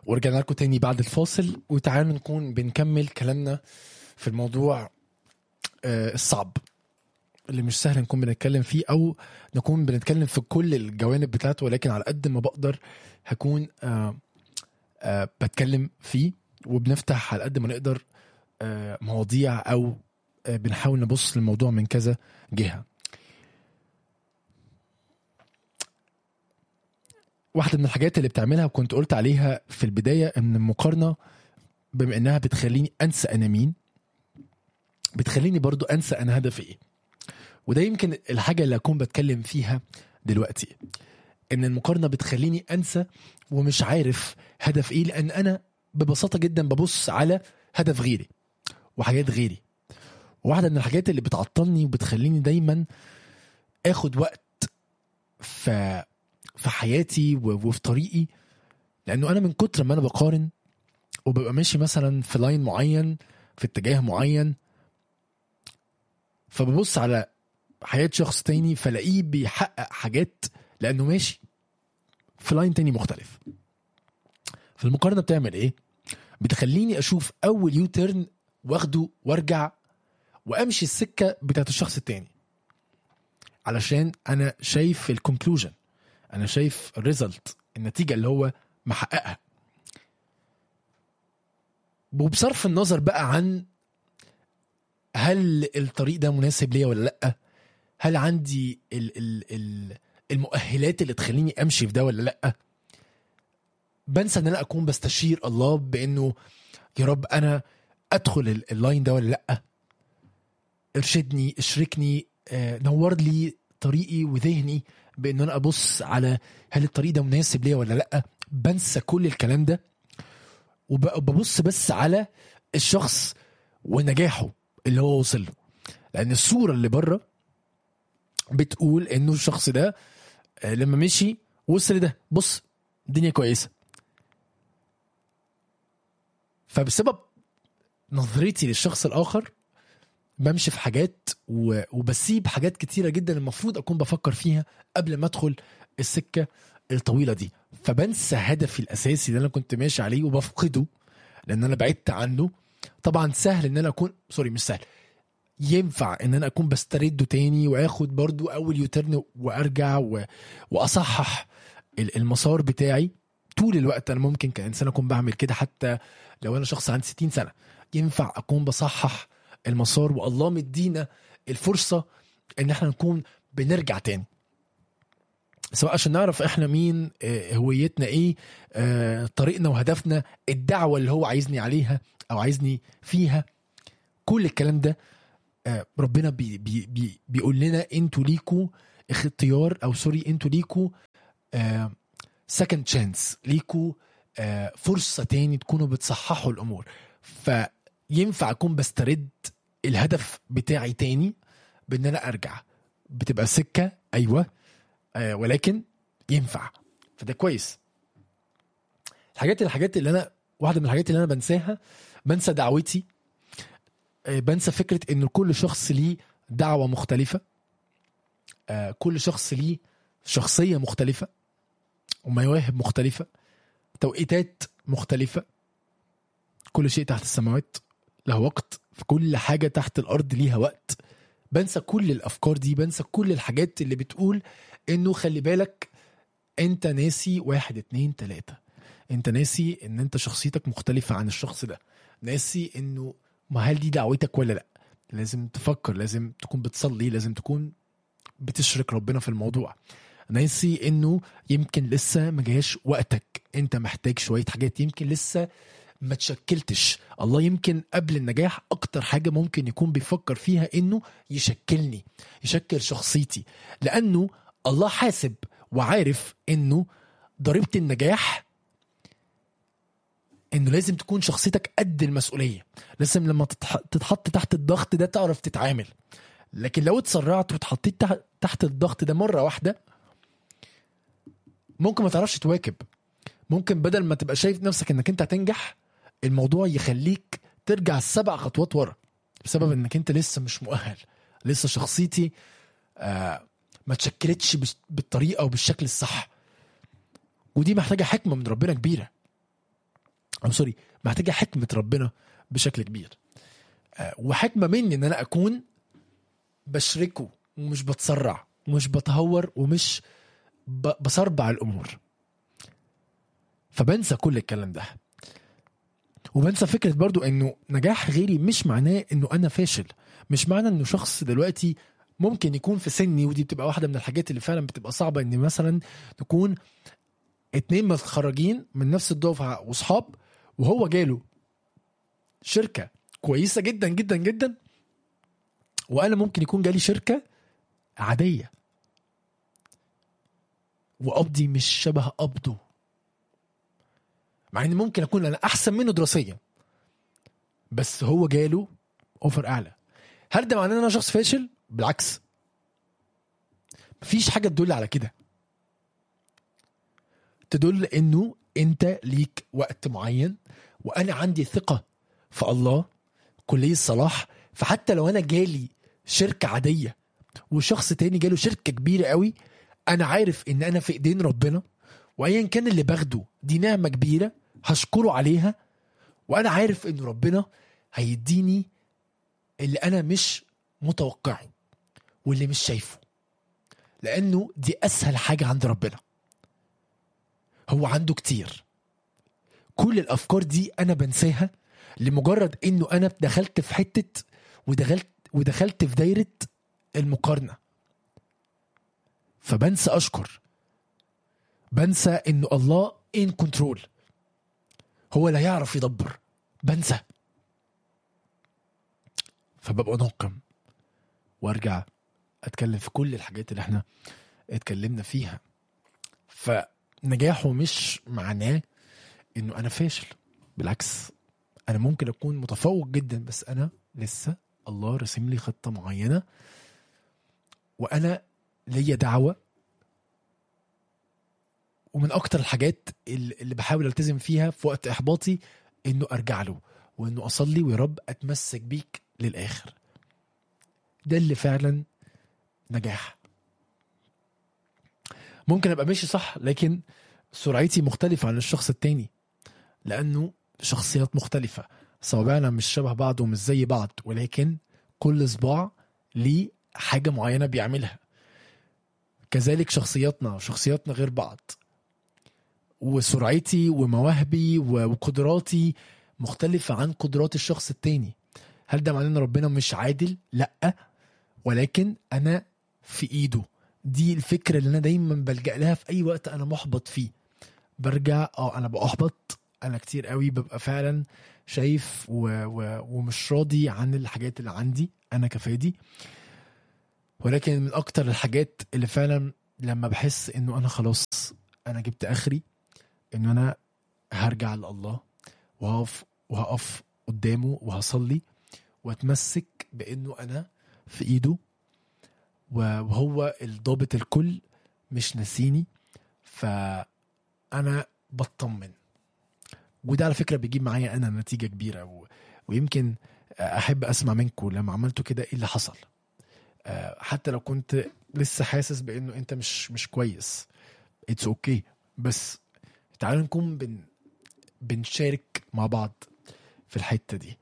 ورجعنا لكم تاني بعد الفاصل وتعالوا نكون بنكمل كلامنا في الموضوع آه، الصعب اللي مش سهل نكون بنتكلم فيه او نكون بنتكلم في كل الجوانب بتاعته ولكن على قد ما بقدر هكون آه، آه، بتكلم فيه وبنفتح على قد ما نقدر آه، مواضيع او آه، بنحاول نبص للموضوع من كذا جهه واحدة من الحاجات اللي بتعملها وكنت قلت عليها في البداية ان المقارنة بما انها بتخليني انسى انا مين بتخليني برضو انسى انا هدفي ايه وده يمكن الحاجة اللي اكون بتكلم فيها دلوقتي ان المقارنة بتخليني انسى ومش عارف هدف ايه لان انا ببساطة جدا ببص على هدف غيري وحاجات غيري واحدة من الحاجات اللي بتعطلني وبتخليني دايما اخد وقت في في حياتي و- وفي طريقي لانه انا من كتر ما انا بقارن وببقى ماشي مثلا في لاين معين في اتجاه معين فببص على حياة شخص تاني فلاقيه بيحقق حاجات لانه ماشي في لاين تاني مختلف فالمقارنة بتعمل ايه؟ بتخليني اشوف اول يو تيرن واخده وارجع وامشي السكة بتاعت الشخص التاني علشان انا شايف الكونكلوجن انا شايف الريزلت النتيجه اللي هو محققها وبصرف النظر بقى عن هل الطريق ده مناسب ليا ولا لا هل عندي ال ال ال المؤهلات اللي تخليني امشي في ده ولا لا بنسى ان انا اكون بستشير الله بانه يا رب انا ادخل ال- اللاين ده ولا لا ارشدني اشركني آه، نور لي طريقي وذهني بان انا ابص على هل الطريق ده مناسب ليا ولا لا بنسى كل الكلام ده وببص بس على الشخص ونجاحه اللي هو وصل له لان الصوره اللي بره بتقول انه الشخص ده آه، لما مشي وصل لده بص الدنيا كويسه فبسبب نظرتي للشخص الاخر بمشي في حاجات و- وبسيب حاجات كتيره جدا المفروض اكون بفكر فيها قبل ما ادخل السكه الطويله دي فبنسى هدفي الاساسي اللي انا كنت ماشي عليه وبفقده لان انا بعدت عنه طبعا سهل ان انا اكون سوري مش سهل ينفع ان انا اكون بسترده تاني واخد برضو اول يوترن وارجع و... واصحح ال- المسار بتاعي طول الوقت انا ممكن كانسان اكون بعمل كده حتى لو انا شخص عندي 60 سنه ينفع اكون بصحح المسار والله مدينا الفرصه ان احنا نكون بنرجع تاني سواء عشان نعرف احنا مين آه، هويتنا ايه آه، طريقنا وهدفنا الدعوه اللي هو عايزني عليها او عايزني فيها كل الكلام ده آه، ربنا بي بي بي بيقول لنا انتوا ليكوا اختيار او سوري انتوا ليكوا سكند تشانس ليكوا آه، فرصه تاني تكونوا بتصححوا الامور فينفع اكون بسترد الهدف بتاعي تاني بان انا ارجع بتبقى سكه ايوه آه، ولكن ينفع فده كويس الحاجات الحاجات اللي انا واحده من الحاجات اللي انا بنساها بنسى دعوتي آه، بنسى فكره ان كل شخص ليه دعوه مختلفه آه، كل شخص ليه شخصيه مختلفه ومواهب مختلفه توقيتات مختلفه كل شيء تحت السماوات له وقت في كل حاجه تحت الارض ليها وقت بنسى كل الافكار دي بنسى كل الحاجات اللي بتقول انه خلي بالك انت ناسي واحد اتنين تلاته انت ناسي ان انت شخصيتك مختلفه عن الشخص ده ناسي انه ما هل دي دعوتك ولا لا لازم تفكر لازم تكون بتصلي لازم تكون بتشرك ربنا في الموضوع ناسي انه يمكن لسه ما جاش وقتك انت محتاج شويه حاجات يمكن لسه ما تشكلتش الله يمكن قبل النجاح اكتر حاجه ممكن يكون بيفكر فيها انه يشكلني يشكل شخصيتي لانه الله حاسب وعارف انه ضريبه النجاح انه لازم تكون شخصيتك قد المسؤوليه لازم لما تتح- تتحط تحت الضغط ده تعرف تتعامل لكن لو اتسرعت واتحطيت تح- تحت الضغط ده مره واحده ممكن ما تعرفش تواكب ممكن بدل ما تبقى شايف نفسك انك انت هتنجح الموضوع يخليك ترجع سبع خطوات ورا بسبب انك انت لسه مش مؤهل لسه شخصيتي آه ما تشكلتش بش- بالطريقه وبالشكل الصح ودي محتاجه حكمه من ربنا كبيره او سوري محتاجه حكمه ربنا بشكل كبير آه، وحكمه مني ان انا اكون بشركه ومش بتسرع ومش بتهور ومش ب- بصربع الامور فبنسى كل الكلام ده وبنسى فكره برضو انه نجاح غيري مش معناه انه انا فاشل مش معنى انه شخص دلوقتي ممكن يكون في سني ودي بتبقى واحده من الحاجات اللي فعلا بتبقى صعبه ان مثلا تكون اتنين متخرجين من نفس الدفعه واصحاب وهو جاله شركه كويسه جدا جدا جدا وانا ممكن يكون جالي شركه عاديه وقبضي مش شبه قبضه مع ان ممكن اكون انا احسن منه دراسيا بس هو جاله اوفر اعلى هل ده معناه ان انا شخص فاشل بالعكس مفيش حاجه تدل على كده تدل انه انت ليك وقت معين وانا عندي ثقه في الله كليه صلاح فحتى لو انا جالي شركه عاديه وشخص تاني جاله شركه كبيره قوي انا عارف ان انا في ايدين ربنا وايا كان اللي باخده دي نعمه كبيره هشكره عليها وانا عارف ان ربنا هيديني اللي انا مش متوقعه واللي مش شايفه لانه دي اسهل حاجه عند ربنا هو عنده كتير كل الافكار دي انا بنساها لمجرد انه انا دخلت في حته ودخلت ودخلت في دايره المقارنه فبنسى اشكر بنسى انه الله ان كنترول هو لا يعرف يدبر بنسى فببقى ناقم وارجع اتكلم في كل الحاجات اللي احنا اتكلمنا فيها فنجاحه مش معناه انه انا فاشل بالعكس انا ممكن اكون متفوق جدا بس انا لسه الله رسم لي خطه معينه وانا ليا دعوه ومن اكتر الحاجات اللي اللي بحاول التزم فيها في وقت احباطي انه ارجع له وانه اصلي ويا رب اتمسك بيك للاخر ده اللي فعلا نجاح ممكن ابقى ماشي صح لكن سرعتي مختلفة عن الشخص التاني لأنه شخصيات مختلفة صوابعنا مش شبه بعض ومش زي بعض ولكن كل صباع ليه حاجة معينة بيعملها كذلك شخصياتنا وشخصياتنا غير بعض وسرعتي ومواهبي وقدراتي مختلفة عن قدرات الشخص التاني هل ده معناه ان ربنا مش عادل؟ لا ولكن انا في ايده دي الفكرة اللي انا دايما بلجأ لها في اي وقت انا محبط فيه برجع اه انا بأحبط انا كتير قوي ببقى فعلا شايف و... و... ومش راضي عن الحاجات اللي عندي انا كفادي ولكن من اكتر الحاجات اللي فعلا لما بحس انه انا خلاص انا جبت اخري انه انا هرجع لله وهقف وهقف قدامه وهصلي واتمسك بانه انا في ايده وهو الضابط الكل مش ناسيني فانا بطمن وده على فكره بيجيب معايا انا نتيجه كبيره و... ويمكن احب اسمع منكم لما عملتوا كده ايه اللي حصل أه حتى لو كنت لسه حاسس بانه انت مش مش كويس اتس اوكي okay. بس تعالوا نكون بن بنشارك مع بعض في الحته دي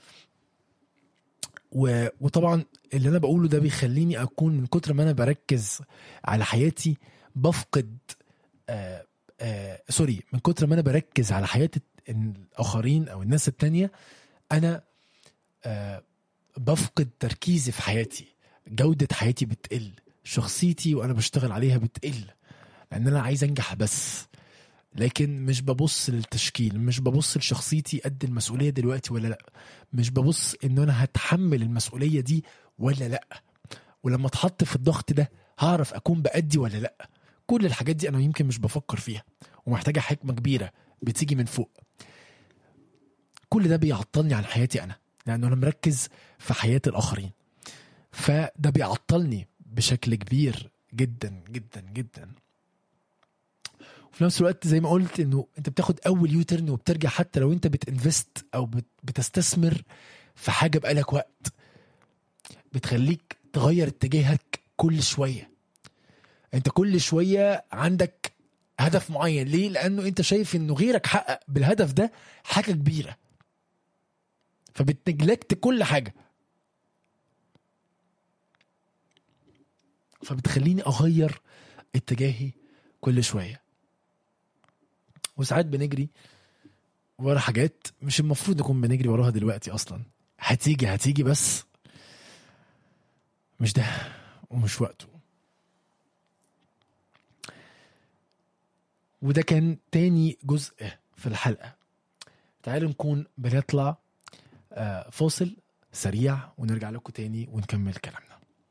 و... وطبعا اللي انا بقوله ده بيخليني اكون من كتر ما انا بركز على حياتي بفقد آه آه سوري من كتر ما انا بركز على حياه الاخرين او الناس التانية انا آه بفقد تركيزي في حياتي جودة حياتي بتقل شخصيتي وانا بشتغل عليها بتقل لان انا عايز انجح بس لكن مش ببص للتشكيل مش ببص لشخصيتي قد المسؤوليه دلوقتي ولا لا مش ببص ان انا هتحمل المسؤوليه دي ولا لا ولما اتحط في الضغط ده هعرف اكون بأدي ولا لا كل الحاجات دي انا يمكن مش بفكر فيها ومحتاجه حكمه كبيره بتيجي من فوق كل ده بيعطلني عن حياتي انا لانه انا مركز في حياه الاخرين فده بيعطلني بشكل كبير جدا جدا جدا وفي نفس الوقت زي ما قلت انه انت بتاخد اول يوترن وبترجع حتى لو انت بتنفست او بتستثمر في حاجه بقالك وقت بتخليك تغير اتجاهك كل شويه انت كل شويه عندك هدف معين ليه لانه انت شايف انه غيرك حقق بالهدف ده حاجه كبيره فبتنجلكت كل حاجه فبتخليني اغير اتجاهي كل شويه وساعات بنجري ورا حاجات مش المفروض نكون بنجري وراها دلوقتي اصلا هتيجي هتيجي بس مش ده ومش وقته وده كان تاني جزء في الحلقة تعالوا نكون بنطلع آه، فاصل سريع ونرجع لكم تاني ونكمل كلامنا